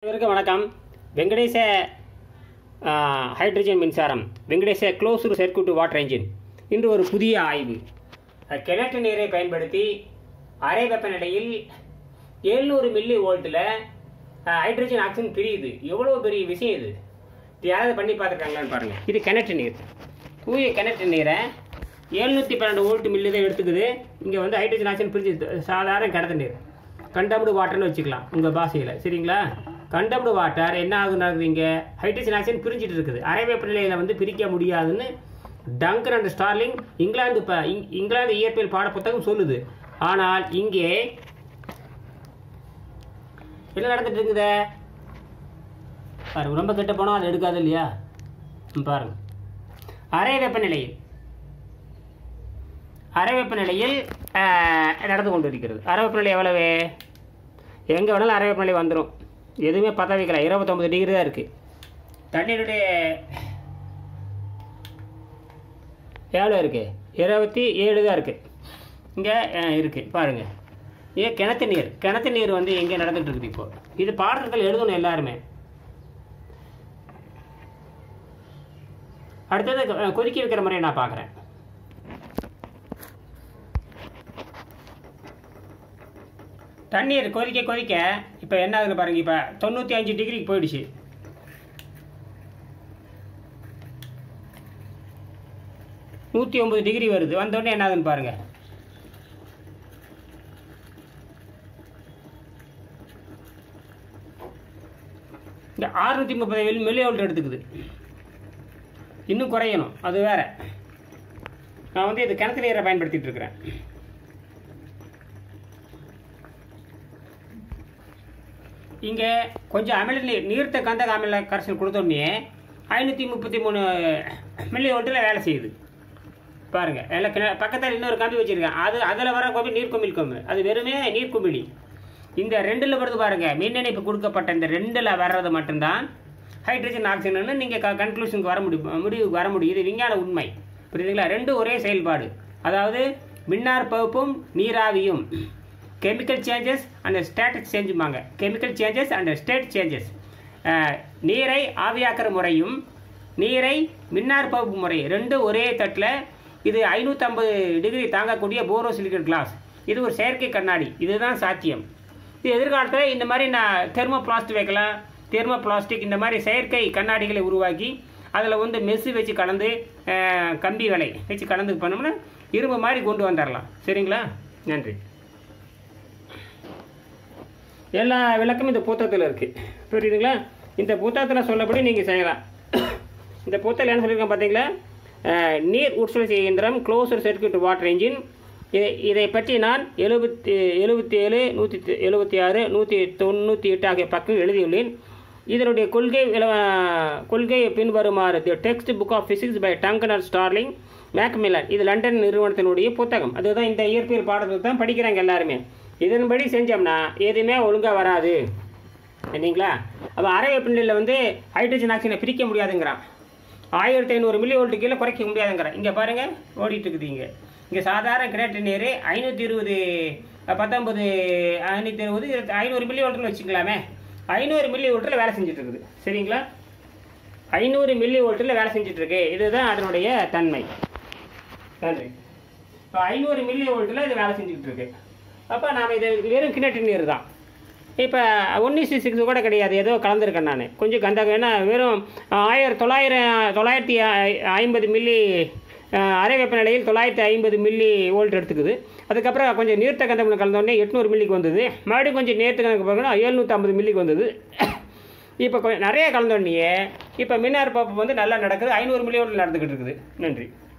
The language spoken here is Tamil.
அனைவருக்கும் வணக்கம் வெங்கடேச ஆ, ஹைட்ரஜன் மின்சாரம் Venkatesa closed circuit water engine இன்று ஒரு புதிய ஆய்வு அஹ், கிணற்று நீரை பயன்படுத்தி அரை வெப்பநிலையில் எழுநூறு மில்லி வோல்ட்டில் ஹைட்ரஜன் ஆக்சிஜன் பிரியுது எவ்வளோ பெரிய விஷயம் இது இது யாராவது பண்ணி பார்த்துருக்காங்களான்னு பாருங்கள் இது கிணற்று நீர் தூய கிணற்று நீரை எழுநூற்றி பன்னெண்டு வோல்ட் மில்லி தான் எடுத்துக்குது இங்கே வந்து ஹைட்ரஜன் ஆக்சிஜன் பிரிஞ்சு சாதாரண கிணத்து நீர் கண்டம்டு வாட்டர்னு வச்சுக்கலாம் உங்கள் பாஷையில் சரிங்களா கண்டம்டு வாட்டர் என்ன ஆகுது நடக்குது இங்கே ஹைட்ரஜன் ஆக்சிஜன் பிரிஞ்சிட்டு இருக்குது அரை வெப்பநிலையில் வந்து பிரிக்க முடியாதுன்னு டங்கர் அண்ட் ஸ்டார்லிங் இங்கிலாந்து ப இங்- இங்கிலாந்து இயற்பியல் பாடப்புத்தகம் சொல்லுது ஆனால் இங்கே என்ன நடந்துட்டு இருக்குதே பாருங்க ரொம்ப கெட்ட போனால் அது எடுக்காது இல்லையா ம், பாருங்க அரை வெப்பநிலையில் அரை வெப்பநிலையில் ஆஹ், நடந்து கொண்டு இருக்கிறது அரை வெப்பநிலை எவ்வளவு எங்கே வேணாலும் அரை வெப்பநிலை வந்துடும் எதுவுமே பற்ற வைக்கல இருபத்தொம்பது டிகிரி தான் இருக்குது தண்ணீருடைய எவ்வளோ இருக்குது இருபத்தி ஏழு தான் இருக்குது இங்கே இருக்குது பாருங்கள் இது கிணத்து நீர் கிணத்து நீர் வந்து எங்கே நடந்துட்டு இருக்குது இப்போ இது பாடல்கள் எழுதணும் எல்லாருமே அடுத்தது அஹ், கொதிக்க வைக்கிற முறையை நான் பார்க்குறேன் தண்ணீர் கொதிக்க கொதிக்க இப்போ என்ன ஆகுது பாருங்க இப்போ தொண்ணூற்றி அஞ்சு டிகிரிக்கு போயிடுச்சு நூற்றி ஒம்பது டிகிரி வருது வந்தோடனே என்ன ஆகுதுன்னு பாருங்க இந்த ஆறுநூற்றி முப்பது மில்லி மில்லி வோல்ட் எடுத்துக்குது இன்னும் குறையணும் அது வேற நான் வந்து இது கிணத்து நீரை பயன்படுத்திட்டு இருக்கிறேன் இங்கே கொஞ்சம் அமில நீர் நீர்த்த கந்தக அமில கரைசல் கொடுத்தோடனே ஐநூற்றி முப்பத்தி மூணு மில்லி வோல்ட்டில் வேலை செய்யுது பாருங்கள் எல்லாம் கிண பக்கத்தில் இன்னொரு கம்பி வச்சுருக்கேன் அது அதில் வர கோம்பி நீர்க்குமிழ் கொம்பு அது வெறுமே நீர்க்குமிழி இந்த ரெண்டில் வருது பாருங்கள் மின் இணைப்பு கொடுக்கப்பட்ட இந்த ரெண்டில் வர்றது மட்டும்தான் ஹைட்ரஜன் ஆக்சிஜன் நீங்கள் க கன்க்ளூஷனுக்கு வர முடியும் முடிவுக்கு வர முடியும் இது விஞ்ஞான உண்மை புரியுதுங்களா ரெண்டும் ஒரே செயல்பாடு அதாவது மின்னார் பகுப்பும் நீராவியும் கெமிக்கல் சேஞ்சஸ் அண்ட் ஸ்டேட்டஸ் சேஞ்சுமாங்க chemical changes and state changes நீரை ஆவியாக்குற முறையும் நீரை மின்னார் பகுப்பு முறை ரெண்டும் ஒரே தட்டில் இது ஐநூற்றம்பது டிகிரி தாங்கக்கூடிய போரோசிலிகேட் கிளாஸ் இது ஒரு செயற்கை கண்ணாடி இதுதான் சாத்தியம் இது எதிர்காலத்தில் இந்த மாதிரி நான் தெர்மோ பிளாஸ்டிக் வைக்கலாம் தெர்மோ பிளாஸ்டிக் இந்த மாதிரி செயற்கை கண்ணாடிகளை உருவாக்கி அதில் வந்து மெஸ்ஸு வச்சு கலந்து அஹ், கம்பி வலை வச்சு கலந்து பண்ணோம்னா இரும்பு மாதிரி கொண்டு வந்துடலாம் சரிங்களா நன்றி எல்லா விளக்கமும் இந்த புத்தகத்தில் இருக்குது புரியுதுங்களா இந்த புத்தகத்தில் சொல்லபடி நீங்கள் செய்யலாம் இந்த புத்தகம் என்ன சொல்லியிருக்கேன் பார்த்தீங்களா அஹ், நீர் உட்சுழற்சி இயந்திரம் க்ளோசர் சர்க்யூட் வாட்டர் என்ஜின் இதை இதை பற்றி நான் எழுபத்தி எழுபத்தி ஏழு நூற்றி எழுபத்தி ஆறு நூற்றி தொண்ணூற்றி எட்டு ஆகிய பக்கம் எழுதியுள்ளேன் இதனுடைய கொள்கை விள- கொள்கை பின்வருமாறு the textbook of physics by டங்கனர் ஸ்டார்லிங் மேக்மில்லன் இது லண்டன் நிறுவனத்தினுடைய புத்தகம் அதுதான் இந்த இயற்பியல் பாடத்தில் தான் படிக்கிறாங்க எல்லாருமே இதன்படி செஞ்சோம்னா எதுவுமே ஒழுங்காக வராது சரிங்களா அப்போ அரை வெப்பநிலையில் வந்து ஹைட்ரஜன் ஆக்சிஜனை பிரிக்க முடியாதுங்கிறான் ஆயிரத்தி ஐநூறு மில்லி வோல்ட்டு கீழே குறைக்க முடியாதுங்கிறான் இங்கே பாருங்கள் ஓடிட்டு இருக்குது இங்கே இங்கே சாதாரண கிணற்று நீர் ஐநூற்றி இருபது பத்தொம்பது ஐநூற்றி இருபது ஐநூறு மில்லி வோல்ட்டுன்னு வச்சுக்கலாமே ஐநூறு மில்லி வோல்ட்டில் வேலை செஞ்சுட்டு இருக்குது சரிங்களா ஐநூறு மில்லி வோல்ட்டில் வேலை செஞ்சுட்டு இருக்கு இதுதான் அதனுடைய தன்மை நன்றி இப்போ ஐநூறு மில்லி வோல்ட்டில் இது வேலை செஞ்சுக்கிட்டு இருக்கு அப்போ நாம் இது வெறும் கிணற்று நீர் தான் இப்போ ஒன் இஸ்டி சிக்ஸ் கூட கிடையாது ஏதோ கலந்துருக்கேன் நான் கொஞ்சம் கந்தகம் ஏன்னா வெறும் ஆயிரம் தொள்ளாயிரம் தொள்ளாயிரத்தி ஐ- ஐம்பது மில்லி அஹ், அரை வெப்பநிலையில் தொள்ளாயிரத்தி ஐம்பது மில்லி வோல்ட் எடுத்துக்குது அதுக்கப்புறம் கொஞ்சம் நீர்த்த கந்தகம் கலந்தோடனே எட்நூறு மில்லிக்கு வந்தது மறுபடியும் கொஞ்சம் நேர்த்த கணக்கு பார்க்கணும் எழுநூற்றம்பது மில்லிக்கு வந்தது இப்போ கொஞ்சம் நிறைய கலந்தோடனே இப்போ மின்னார் பப்பு வந்து நல்லா நடக்குது ஐநூறு மில்லி வோல்ட் நடந்துக்கிட்டு இருக்குது நன்றி